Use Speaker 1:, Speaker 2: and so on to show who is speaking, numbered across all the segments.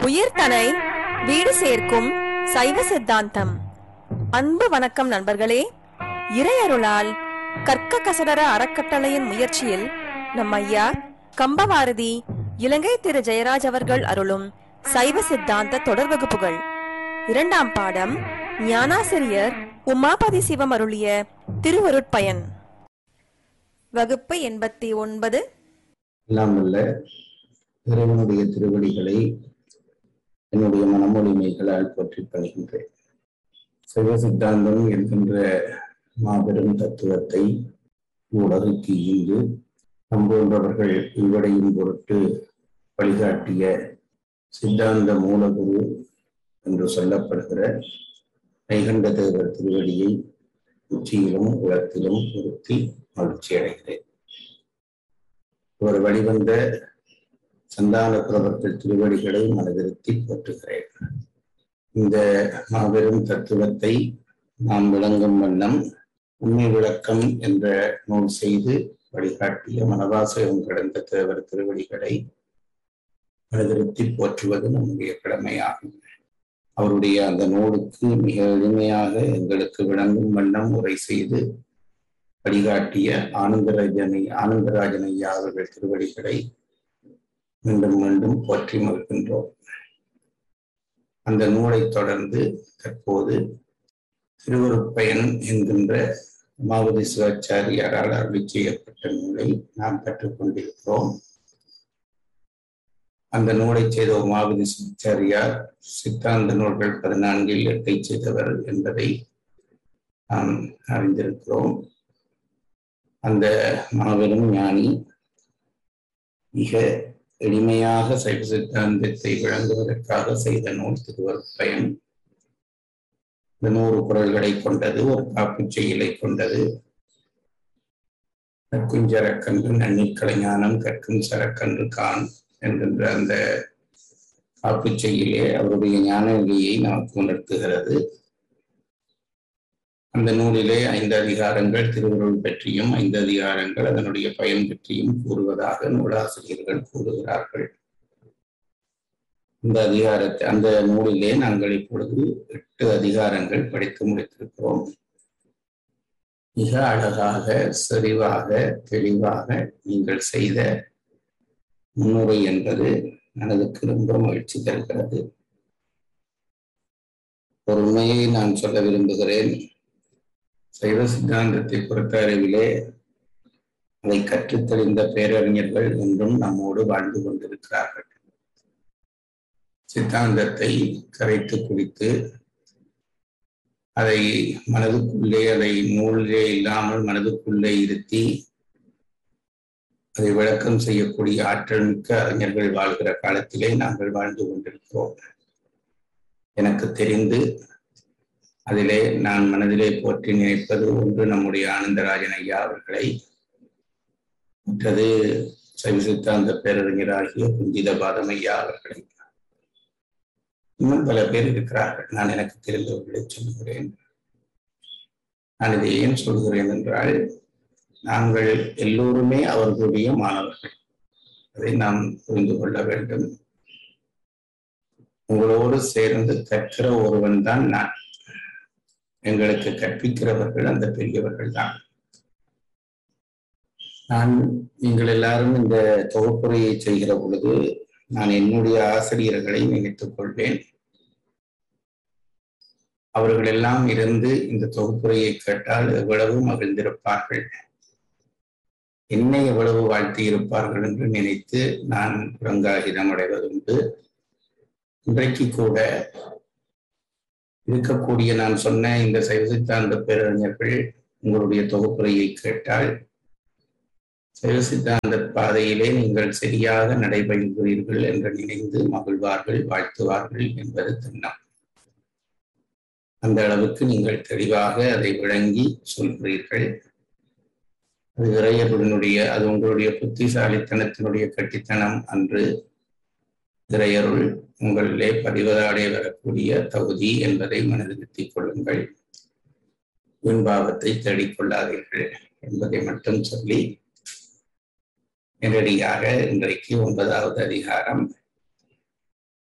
Speaker 1: உயிர்தனை வீடு சேர்க்கும் சைவ சித்தாந்தம் அன்பு வணக்கம் நண்பர்களே இறையருளால் கற்க கசடர அறக்கட்டளையின் முயற்சியில் நம் ஐயா கம்பவாரதி இலங்கை திரு ஜெயராஜ் அவர்கள் அருளும் சைவ சித்தாந்த தொடர் வகுப்புகள் இரண்டாம் பாடம் ஞானாசிரியர் உமாபதி சிவம் அருளிய திருவருட்பயன் வகுப்பு எண்பத்தி ஒன்பது
Speaker 2: எல்லாம் வல்ல இறைவனுடைய திருவடிகளை என்னுடைய மனமொழிமைகளால் போற்றி பணிகின்றேன் சைவ சித்தாந்தம் என்கின்ற மாபெரும் தத்துவத்தை உலகுக்கு ஈந்து நம்போன்றவர்கள் இவ்வடையும் பொருட்டு வழிகாட்டிய சித்தாந்த மூலகுரு என்று சொல்லப்படுகிற கைகண்ட தேவர் திருவடியை உச்சியிலும் உலகத்திலும் நிறுத்தி மகிழ்ச்சி அடைகிறேன் ஒரு வழிவந்த சந்தான புறவர்கள் திருவடிகளை மனதிருத்தி போற்றுகிறேன் இந்த மாபெரும் தத்துவத்தை நாம் விளங்கும் வண்ணம் உண்மை விளக்கம் என்ற நூல் செய்து வழிகாட்டிய மனவாசகம் கடந்த தேவர் திருவடிகளை மனதிருத்தி போற்றுவது நம்முடைய கடமையாகும் அவருடைய அந்த நூலுக்கு மிக எளிமையாக எங்களுக்கு விளங்கும் வண்ணம் உரை செய்து வழிகாட்டிய ஆனந்தராஜனை ஆனந்தராஜன் ஐயா அவர்கள் திருவடிகளை மீண்டும் மீண்டும் போற்றி மகிழ்கின்றோம் அந்த நூலை தொடர்ந்து தற்போது திருவருட்பயன் என்கின்ற உமாவதி சிவாச்சாரியாரால் அருளி செய்யப்பட்ட நூலை நாம் கற்றுக்கொண்டிருக்கிறோம் அந்த நூலை செய்த உமாவதி சிவாச்சாரியார் சித்தாந்த நூல்கள் பதினான்கில் எட்டை செய்தவர் என்பதை நாம் அறிந்திருக்கிறோம் அந்த மாபெரும் ஞானி மிக எளிமையாக சைவ சித்தாந்தத்தை விளங்குவதற்காக செய்த நூல் திருவருட்பயன் இந்த நூறு குரல்களை கொண்டது ஒரு காப்பு செயலை கொண்டது கற்கும் சரக்கன்று நன்னிக்கலை ஞானம் கற்கும் சரக்கன்று கான் என்கின்ற அந்த காப்பு செய்யிலே அவருடைய ஞான நிலையை நமக்கு உணர்த்துகிறது அந்த நூலிலே ஐந்து அதிகாரங்கள் திருவுருள் பற்றியும் ஐந்து அதிகாரங்கள் அதனுடைய பயன் பற்றியும் கூறுவதாக நூலாசிரியர்கள் கூறுகிறார்கள் இந்த அதிகாரத்தை அந்த நூலிலே நாங்கள் இப்பொழுது எட்டு அதிகாரங்கள் படித்து முடித்திருக்கிறோம் மிக அழகாக செறிவாக தெளிவாக நீங்கள் செய்த முன்னுரை என்பது மனதுக்கு ரொம்ப மகிழ்ச்சி தருகிறது ஒரு உண்மையை நான் சொல்ல விரும்புகிறேன் சைவ சித்தாந்தத்தை பொறுத்த அறிவிலே அதை கற்றுத்தெளிந்த பேரறிஞர்கள் இன்றும் நம்மோடு வாழ்ந்து கொண்டிருக்கிறார்கள் சித்தாந்தத்தை கரைத்து குடித்து அதை மனதுக்குள்ளே அதை நூலிலே இல்லாமல் மனதுக்குள்ளே இருத்தி அதை விளக்கம் செய்யக்கூடிய ஆற்றல் மிக்க அறிஞர்கள் வாழ்கிற காலத்திலே நாங்கள் வாழ்ந்து கொண்டிருக்கிறோம் எனக்கு தெரிந்து அதிலே நான் மனதிலே போற்றி நினைப்பது ஒன்று நம்முடைய ஆனந்தராஜன் ஐயா அவர்களை மற்றது சைவ சித்தாந்த பேரறிஞராகிய குஞ்சித பாதம் ஐயா அவர்களை இன்னும் பல பேர் இருக்கிறார்கள் நான் எனக்கு தெரிந்தவர்களை சொல்கிறேன் நான் இதை ஏன் சொல்கிறேன் என்றால் நாங்கள் எல்லோருமே அவர்களுடைய மாணவர்கள் அதை நாம் புரிந்து கொள்ள வேண்டும் உங்களோடு சேர்ந்து கற்கிற ஒருவன் தான் நான் எங்களுக்கு கற்பிக்கிறவர்கள் அந்த பெரியவர்கள் தான் நான் நீங்கள் எல்லாரும் இந்த தொகுப்புரையை செய்கிற பொழுது நான் என்னுடைய ஆசிரியர்களை நினைத்துக் கொள்வேன் அவர்கள் எல்லாம் இருந்து இந்த தொகுப்புரையை கேட்டால் எவ்வளவு மகிழ்ந்திருப்பார்கள் என்னை எவ்வளவு வாழ்த்தி இருப்பார்கள் என்று நினைத்து நான் புறங்காகிதம் அடைவதுண்டு இன்றைக்கு கூட இருக்கக்கூடிய நான் சொன்ன இந்த சைவ சித்தாந்த பேரறிஞர்கள் உங்களுடைய தொகுப்புரையை கேட்டால் சைவ சித்தாந்த பாதையிலே நீங்கள் சரியாக நடைபெறுகிறீர்கள் என்று நினைந்து மகிழ்வார்கள் வாழ்த்துவார்கள் என்பது திண்ணம் அந்த அளவுக்கு நீங்கள் தெளிவாக அதை விளங்கி சொல்கிறீர்கள் அது இறையருடைய அது உங்களுடைய புத்திசாலித்தனத்தினுடைய கட்டித்தனம் அன்று இறையருள் உங்களிலே பதிவதாடே வரக்கூடிய தகுதி என்பதை மனதிருத்திக் கொள்ளுங்கள் வீண்பாவத்தை தேடிக்கொள்ளாதீர்கள் என்பதை மட்டும் சொல்லி நேரடியாக இன்றைக்கு ஒன்பதாவது அதிகாரம்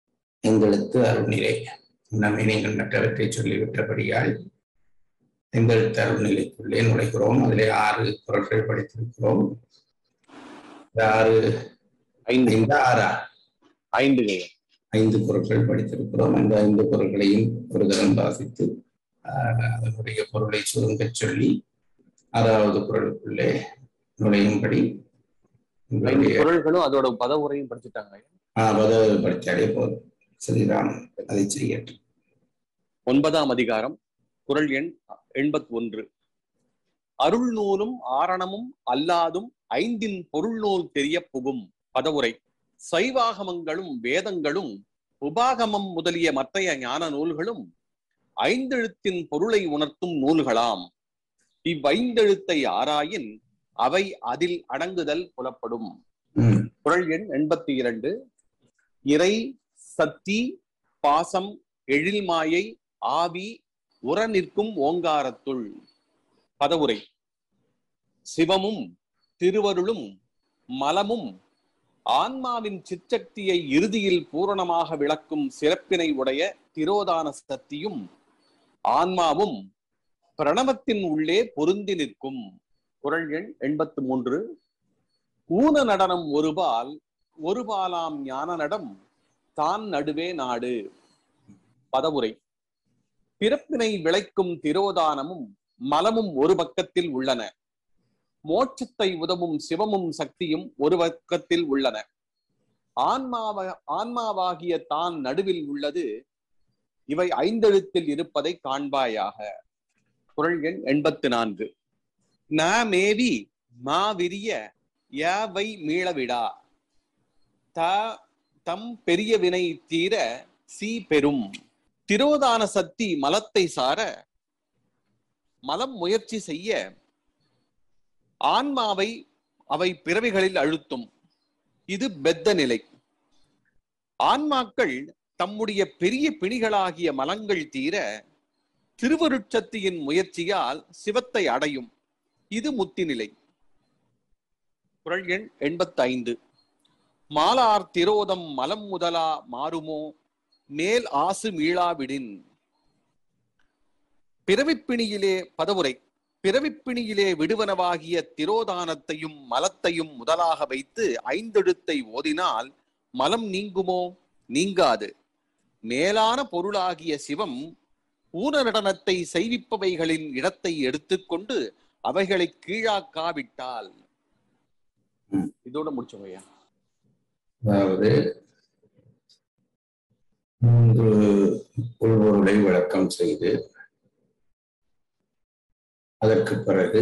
Speaker 2: எங்களுக்கு அருள்நிலை நம்மை நீங்கள் மற்றவற்றை சொல்லிவிட்டபடியால் எங்களுக்கு அருள்நிலைக்குள்ளே நுழைகிறோம் அதிலே ஆறு குரல்கள் படித்திருக்கிறோம் இந்த ஆறு
Speaker 3: ஐந்து
Speaker 2: இந்த ஆறா
Speaker 3: ஐந்து ஐயா.
Speaker 2: ஐந்து குரல்கள் படித்திருக்கிறோம் அந்த ஐந்து குரல்களையும் ஒரு தரம் வாசித்து ஆஹ், அதனுடைய பொருளை சுருங்கச் சொல்லி ஆறாவது குரலுக்குள்ளே நுழையும்படி
Speaker 3: ஐந்து
Speaker 2: உங்களுடைய
Speaker 3: குரல்களும் அதோட பத உரையும் படிச்சுட்டாங்க ஐயா.
Speaker 2: பதவி படித்தாலே போதும் ஸ்ரீராம் அதை செய்யட்டும்
Speaker 3: ஒன்பதாம் அதிகாரம் குரல் எண் எண்பத்தி ஒன்று அருள் நூலும் ஆரணமும் அல்லாதும் ஐந்தின் பொருள் நூல் தெரிய புகும் பதவுரை சைவாகமங்களும் வேதங்களும் உபாகமம் முதலிய மற்றைய ஞான நூல்களும் ஐந்தெழுத்தின் பொருளை உணர்த்தும் நூல்களாம் இவ்வைந்தெழுத்தை ஆராயின் அவை அதில் அடங்குதல் புலப்படும்
Speaker 2: ம்,
Speaker 3: குரல் எண் எண்பத்தி இரண்டு இறை சக்தி பாசம் எழில்மாயை ஆவி உற நிற்கும் ஓங்காரத்துள் பதவுரை சிவமும் திருவருளும் மலமும் ஆன்மாவின் சிற்றக்தியை இறுதியில் பூரணமாக விளக்கும் சிறப்பினை உடைய திரோதான சக்தியும் ஆன்மாவும் பிரணவத்தின் உள்ளே பொருந்தி நிற்கும் குரல் எண் எண்பத்து மூன்று ஊன நடனம் ஒருபால் ஒருபாலாம் ஞான நடம் தான் நடுவே நாடு பதவுரை பிறப்பினை விளைக்கும் திரோதானமும் மலமும் ஒரு பக்கத்தில் உள்ளன மோட்சத்தை உதவும் சிவமும் சக்தியும் ஒரு பக்கத்தில் உள்ளன ஆன்மாவ ஆன்மாவாகிய தான் நடுவில் உள்ளது இவை ஐந்தெழுத்தில் இருப்பதை காண்பாயாக குரல் எண் எண்பத்து நான்கு ந மேவி மா விரிய யாவை மீளவிடா த தம் பெரிய வினை தீர சி பெரும் திரோதான சக்தி மலத்தை சார மலம் முயற்சி செய்ய ஆன்மாவை அவை பிறவிகளில் அழுத்தும் இது பெத்த நிலை ஆன்மாக்கள் தம்முடைய பெரிய பிணிகளாகிய மலங்கள் தீர திருவருட்சத்தியின் முயற்சியால் சிவத்தை அடையும் இது முத்தி நிலை குரல் எண் எண்பத்தி ஐந்து மாலார் திரோதம் மலம் முதலா மாறுமோ மேல் ஆசு மீளாவிடின் பிறவிப்பிணியிலே பதவுரை பிறவிப்பிணியிலே விடுவனவாகிய திரோதானத்தையும் மலத்தையும் முதலாக வைத்து ஐந்தெழுத்தை ஓதினால் மலம் நீங்குமோ நீங்காது மேலான பொருளாகிய சிவம் ஊன நடனத்தை செய்விப்பவைகளின் இடத்தை எடுத்துக்கொண்டு அவைகளை கீழாக்காவிட்டால்
Speaker 2: ம்.
Speaker 3: இதோட முடிச்சோம் ஐயா
Speaker 2: அதாவது மூன்று உள்பொருளை விளக்கம் செய்து அதற்கு பிறகு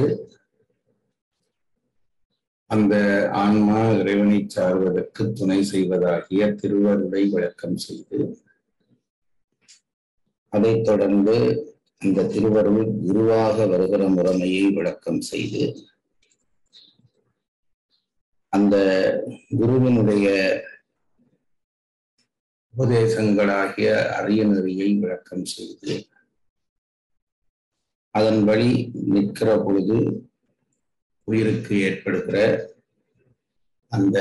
Speaker 2: அந்த ஆன்மா இறைவனை சார்வதற்கு துணை செய்வதாகிய திருவருளை விளக்கம் செய்து அதைத் தொடர்ந்து இந்த திருவருள் குருவாக வருகிற முறைமையை விளக்கம் செய்து அந்த குருவினுடைய உபதேசங்களாகிய அரிய நெறியை விளக்கம் செய்து அதன் வழி நிற்கிற பொழுது உயிருக்கு ஏற்படுகிற அந்த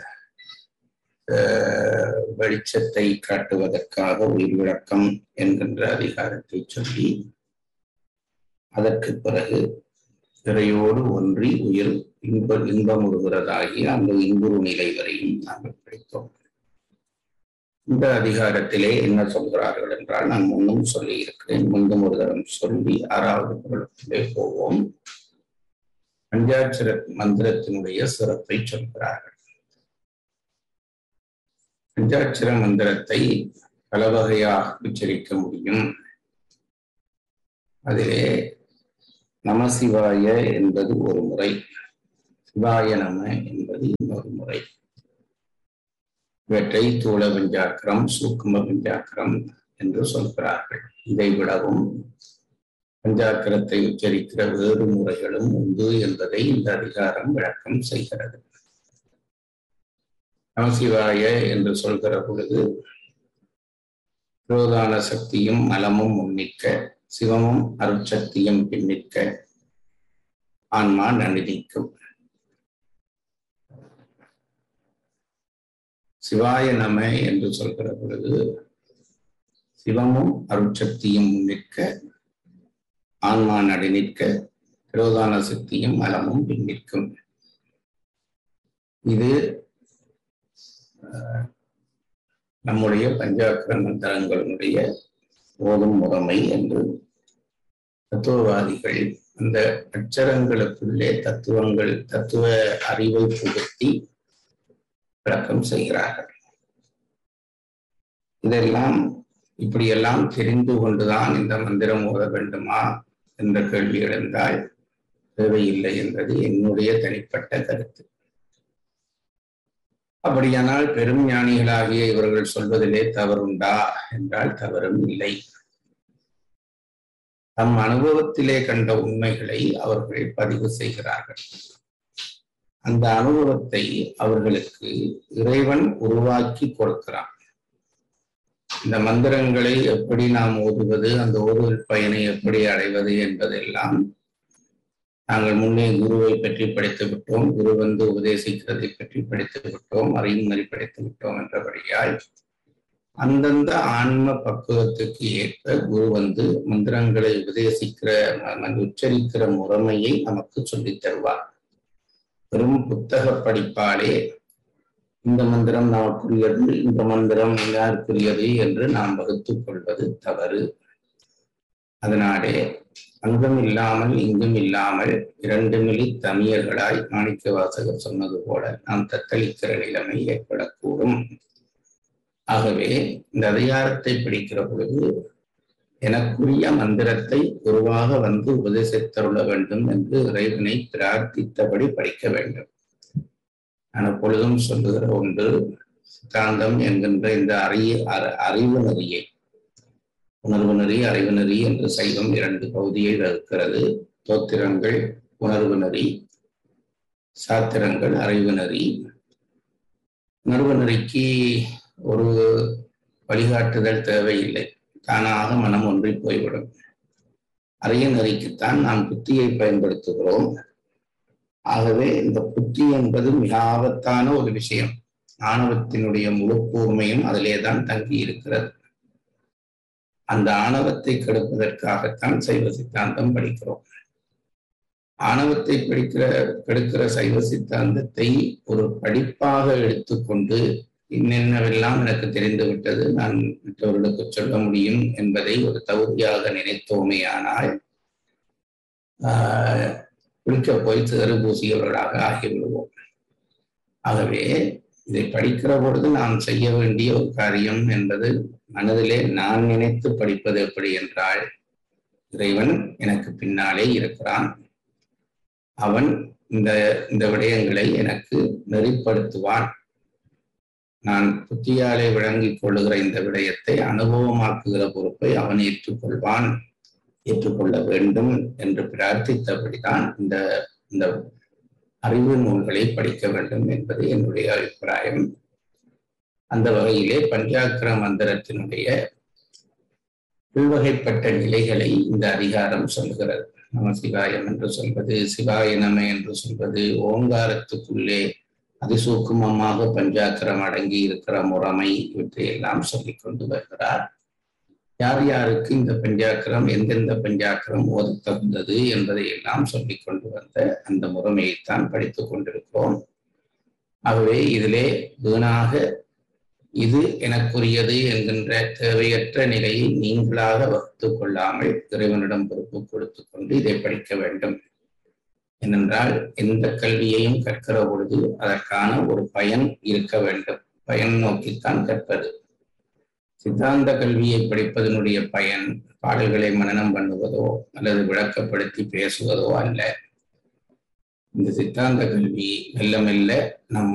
Speaker 2: அஹ், வெளிச்சத்தை காட்டுவதற்காக உயிர் விளக்கம் என்கின்ற அதிகாரத்தை சொல்லி அதற்கு பிறகு இறையோடு ஒன்றி உயிர் இன்ப இன்பமுறுகிறதாகிய அந்த இன்புறு நிலை வரையும் நாங்கள் படித்தோம் இந்த அதிகாரத்திலே என்ன சொல்கிறார்கள் என்றால் நான் முன்னும் சொல்லி இருக்கிறேன் மீண்டும் ஒரு தரம் சொல்லி ஆறாவது குரலுக்குள்ளே போவோம் பஞ்சாட்சர மந்திரத்தினுடைய சிறப்பை சொல்கிறார்கள் பஞ்சாட்சர மந்திரத்தை பல வகையாக உச்சரிக்க முடியும் அதிலே நமசிவாய என்பது ஒரு முறை சிவாய நம என்பது இன்னொரு முறை இவற்றை தூள பஞ்சாக்கரம் சூக்கும பஞ்சாக்கரம் என்று சொல்கிறார்கள் இதை விடவும் பஞ்சாக்கரத்தை உச்சரிக்கிற வேறு முறைகளும் உண்டு என்பதை இந்த அதிகாரம் விளக்கம் செய்கிறது நமசிவாய என்று சொல்கிற பொழுது புரோதான சக்தியும் மலமும் முன்னிற்க சிவமும் அருட்சக்தியும் பின்னிற்க ஆன்மா நன்னிக்கும் சிவாய நம என்று சொல்கிற பொழுது சிவமும் அருட்சக்தியும் நிற்க ஆன்மா நடு நிற்க திரோதான சக்தியும் மலமும் பின் நிற்கும் இது அஹ், நம்முடைய பஞ்சாக்கர மந்திரங்களுடைய ஓதும் முறைமை என்று தத்துவவாதிகள் அந்த அச்சரங்களுக்குள்ளே தத்துவங்கள் தத்துவ அறிவை புகுத்தி விளக்கம் செய்கிறார்கள் இதெல்லாம் இப்படியெல்லாம் தெரிந்து கொண்டுதான் இந்த மந்திரம் ஓத வேண்டுமா என்ற கேள்வி எழுந்தால் தேவையில்லை என்பது என்னுடைய தனிப்பட்ட கருத்து அப்படியானால் பெரும் ஞானிகளாகிய இவர்கள் சொல்வதிலே தவறுண்டா என்றால் தவறும் இல்லை தம் அனுபவத்திலே கண்ட உண்மைகளை அவர்கள் பதிவு செய்கிறார்கள் அந்த அனுபவத்தை அவர்களுக்கு இறைவன் உருவாக்கி கொடுக்கிறான் இந்த மந்திரங்களை எப்படி நாம் ஓதுவது அந்த ஓதுவல் பயனை எப்படி அடைவது என்பதெல்லாம் நாங்கள் முன்னே குருவை பற்றி படித்து விட்டோம் குரு வந்து உபதேசிக்கிறதை பற்றி படித்து விட்டோம் அறியும் நெறி படித்து விட்டோம் என்றபடியால் அந்தந்த ஆன்ம பக்குவத்துக்கு ஏற்ப குரு வந்து மந்திரங்களை உபதேசிக்கிற ம- உச்சரிக்கிற முறைமையை நமக்கு சொல்லித் தருவார் வெறும் புத்தக படிப்பாலே இந்த மந்திரம் நமக்குரியது இந்த மந்திரம் யாருக்குரியது என்று நாம் வகுத்துக் கொள்வது தவறு அதனாலே அங்கும் இல்லாமல் இங்கும் இல்லாமல் இரண்டு மிலி தமியர்களாய் மாணிக்க வாசகர் சொன்னது போல நாம் தத்தளிக்கிற நிலைமை ஏற்படக்கூடும் ஆகவே இந்த அதிகாரத்தை பிடிக்கிற பொழுது எனக்குரிய மந்திரத்தை குருவாக வந்து உபதேசித்தருள வேண்டும் என்று இறைவனை பிரார்த்தித்தபடி படிக்க வேண்டும் நான் எப்பொழுதும் சொல்லுகிற ஒன்று சித்தாந்தம் என்கின்ற இந்த அறிய அற- அறிவு நெறியை உணர்வு நெறி அறிவு நெறி என்று சைவம் இரண்டு பகுதியை வகுக்கிறது தோத்திரங்கள் உணர்வு நெறி சாத்திரங்கள் அறிவு நெறி உணர்வு நெறிக்கு ஒரு வழிகாட்டுதல் தேவையில்லை தானாக மனம் ஒன்றி போய்விடும் அரிய நெறிக்குத்தான் நாம் புத்தியை பயன்படுத்துகிறோம் ஆகவே இந்த புத்தி என்பது மிக ஆபத்தான ஒரு விஷயம் ஆணவத்தினுடைய முழு கூர்மையும் அதிலே தான் தங்கி இருக்கிறது அந்த ஆணவத்தை கெடுப்பதற்காகத்தான் சைவ சித்தாந்தம் படிக்கிறோம் ஆணவத்தை படிக்கிற கெடுக்கிற சைவ சித்தாந்தத்தை ஒரு படிப்பாக எடுத்துக்கொண்டு இன்னென்னவெல்லாம் எனக்கு தெரிந்து விட்டது நான் மற்றவர்களுக்கு சொல்ல முடியும் என்பதை ஒரு தகுதியாக நினைத்தோமே ஆனால் ஆஹ் குளிக்க போய் சேறு பூசியவர்களாக ஆகிவிடுவோம் ஆகவே இதை படிக்கிற பொழுது நாம் செய்ய வேண்டிய ஒரு காரியம் என்பது மனதிலே நான் நினைத்து படிப்பது எப்படி என்றால் இறைவன் எனக்கு பின்னாலே இருக்கிறான் அவன் இந்த இந்த விடயங்களை எனக்கு நெறிப்படுத்துவான் நான் புத்தியாலே விளங்கிக் கொள்ளுகிற இந்த விடயத்தை அனுபவமாக்குகிற பொறுப்பை அவன் ஏற்றுக்கொள்வான் ஏற்றுக்கொள்ள வேண்டும் என்று பிரார்த்தித்தபடிதான் இந்த இந்த அறிவு நூல்களை படிக்க வேண்டும் என்பது என்னுடைய அபிப்பிராயம் அந்த வகையிலே பஞ்சாக்கர மந்திரத்தினுடைய உள்வகைப்பட்ட நிலைகளை இந்த அதிகாரம் சொல்கிறது நம சிவாயம் என்று சொல்வது சிவாய நம என்று சொல்வது ஓங்காரத்துக்குள்ளே அதிசூக்குமமாக பஞ்சாக்கரம் அடங்கி இருக்கிற முறைமை இவற்றையெல்லாம் சொல்லிக் கொண்டு வருகிறார் யார் யாருக்கு இந்த பஞ்சாக்கரம் எந்தெந்த பஞ்சாக்கரம் ஓதத் தகுந்தது என்பதை எல்லாம் சொல்லிக் கொண்டு வந்த அந்த முறைமையைத்தான் படித்துக் கொண்டிருக்கிறோம் ஆகவே இதிலே வீணாக இது எனக்குரியது என்கின்ற தேவையற்ற நிலையை நீங்களாக வகுத்துக் கொள்ளாமல் இறைவனிடம் பொறுப்பு கொடுத்து கொண்டு இதை படிக்க வேண்டும் ஏனென்றால் எந்த கல்வியையும் கற்கிற பொழுது அதற்கான ஒரு பயன் இருக்க வேண்டும் பயன் நோக்கித்தான் கற்பது சித்தாந்த கல்வியை படிப்பதனுடைய பயன் பாடல்களை மனனம் பண்ணுவதோ அல்லது விளக்கப்படுத்தி பேசுவதோ அல்ல இந்த சித்தாந்த கல்வி மெல்ல மெல்ல நம்